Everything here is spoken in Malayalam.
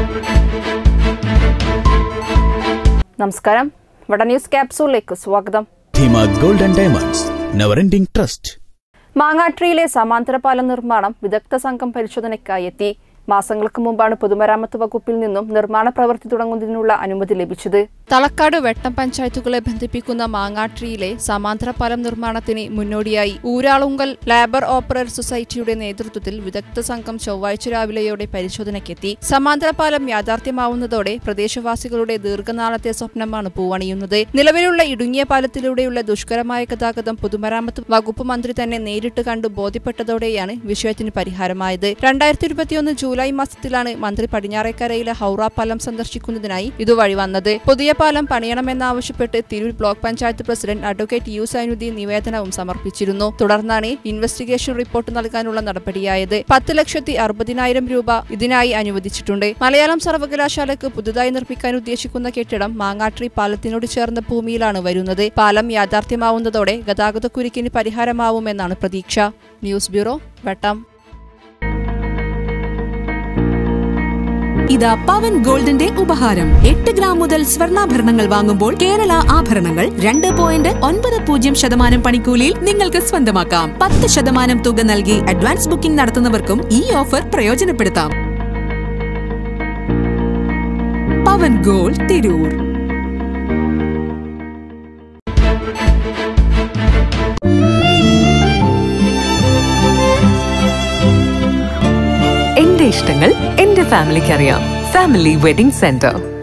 നമസ്കാരം വട ന്യൂസ് ക്യാപ്സൂളിലേക്ക് സ്വാഗതം Dheema gold and diamonds never ending trust മാങ്ങാട്രിയിലെ സമാന്തര പാലം നിർമ്മാണം വിദഗ്ധ സംഘം പരിശോധനയ്ക്കായി എത്തി മാസങ്ങൾക്ക് മുമ്പാണ് പൊതുമരാമത്ത് വകുപ്പിൽ നിന്നും നിർമ്മാണ പ്രവൃത്തി തുടങ്ങുന്നതിനുള്ള അനുമതി ലഭിച്ചത് തളക്കാട് വെട്ടം പഞ്ചായത്തുകളെ ബന്ധിപ്പിക്കുന്ന മാങ്ങാട്രിയിലെ സമാന്തര പാലം നിർമ്മാണത്തിന് മുന്നോടിയായി ഊരാളുങ്കൽ ലേബർ ഓപ്പറേറ്റർ സൊസൈറ്റിയുടെ നേതൃത്വത്തിൽ വിദഗ്ധ സംഘം ചൊവ്വാഴ്ച രാവിലെയോടെ പരിശോധനയ്ക്കെത്തി സമാന്തര പാലം യാഥാർത്ഥ്യമാവുന്നതോടെ പ്രദേശവാസികളുടെ ദീർഘനാളത്തെ സ്വപ്നമാണ് പൂവണിയുന്നത് നിലവിലുള്ള ഇടുങ്ങിയ പാലത്തിലൂടെയുള്ള ദുഷ്കരമായ ഗതാഗതം പൊതുമരാമത്ത് വകുപ്പ് മന്ത്രി തന്നെ നേരിട്ട് കണ്ടു ബോധ്യപ്പെട്ടതോടെയാണ് വിഷയത്തിന് പരിഹാരമായത് രണ്ടായിരത്തി ഇരുപത്തിയൊന്ന് ജൂലൈ മാസത്തിലാണ് മന്ത്രി പടിഞ്ഞാറേക്കരയിലെ ഹൗറ പാലം സന്ദർശിക്കുന്നതിനായി ഇതുവഴി വന്നത് പുതിയ പാലം പണിയണമെന്നാവശ്യപ്പെട്ട് Tirur block panchayat president advocate U Sainuddin നിവേദനവും സമർപ്പിച്ചിരുന്നു തുടർന്നാണ് ഇൻവെസ്റ്റിഗേഷൻ റിപ്പോർട്ട് നൽകാനുള്ള നടപടിയായത് പത്ത് ലക്ഷത്തി അറുപതിനായിരം രൂപ ഇതിനായി അനുവദിച്ചിട്ടുണ്ട് മലയാളം സർവകലാശാലയ്ക്ക് പുതുതായി നിർമ്മിക്കാൻ ഉദ്ദേശിക്കുന്ന കെട്ടിടം മാങ്ങാട്രി പാലത്തിനോട് ചേർന്ന ഭൂമിയിലാണ് വരുന്നത് പാലം യാഥാർത്ഥ്യമാവുന്നതോടെ ഗതാഗതക്കുരുക്കിന് പരിഹാരമാവുമെന്നാണ് പ്രതീക്ഷ ന്യൂസ് ബ്യൂറോ വെട്ടം ഇതാ പവൻ ഗോൾഡിന്റെ ഉപഹാരം എട്ട് ഗ്രാം മുതൽ സ്വർണ്ണാഭരണങ്ങൾ വാങ്ങുമ്പോൾ കേരള ആഭരണങ്ങൾ രണ്ട് പോയിന്റ് ഒൻപത് പൂജ്യം ശതമാനം പണിക്കൂലിയിൽ നിങ്ങൾക്ക് സ്വന്തമാക്കാം പത്ത് ശതമാനം തുക നൽകി അഡ്വാൻസ് ബുക്കിംഗ് നടത്തുന്നവർക്കും ഈ ഓഫർ പ്രയോജനപ്പെടുത്താം പവൻ ഗോൾഡ് തിരൂർ എന്റെ ഇഷ്ടങ്ങൾ എന്റെ ഫാമിലിക്ക് അറിയാം ഫാമിലി വെഡിംഗ് സെന്റർ